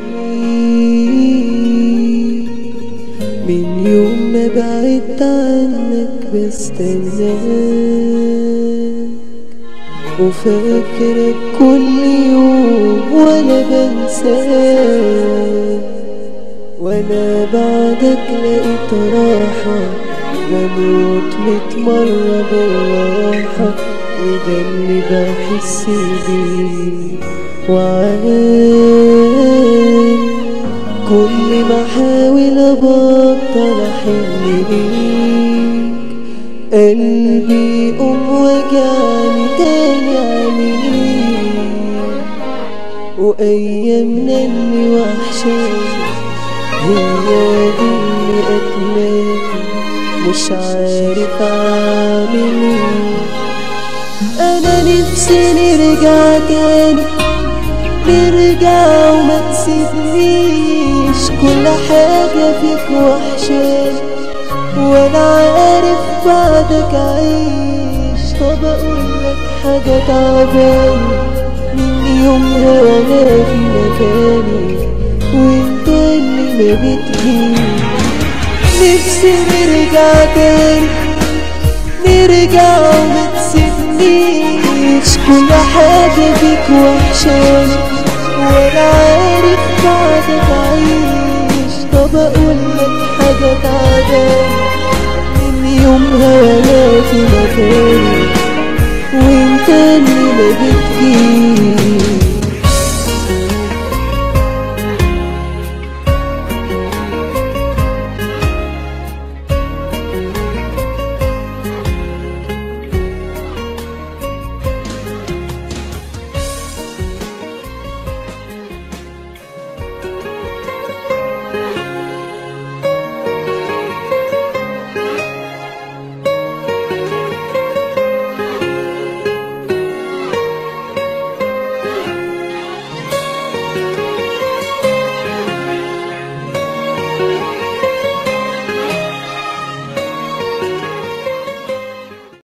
من يوم ما بعدت عنك بستناك وفاكرك كل يوم ولا بنساك وانا بعدك لقيت راحة بموت ميت مرة بالراحة وده اللي بحس بيه وعاني كل ما احاول ابطل احن ليك قلبي يقوم وجعني تاني عليك وايامنا اللي وحشاني هي دي اللي قتلاني مش عارف اعمل ايه انا نفسي نرجع تاني نرجع وما تسيبنيش كل حاجة فيك وحشاني وانا عارف بعدك عيش طب اقولك حاجة تعباني من يومها وانا في مكاني وانت اللي ما بتجيش نفسي نرجع تاني نرجع وما تسيبنيش كل حاجة فيك وحشاني وانا عارف بعدك عيش طب اقولك حاجة تعباني من يومها وانا في مكاني وانت اللي ما بتجيش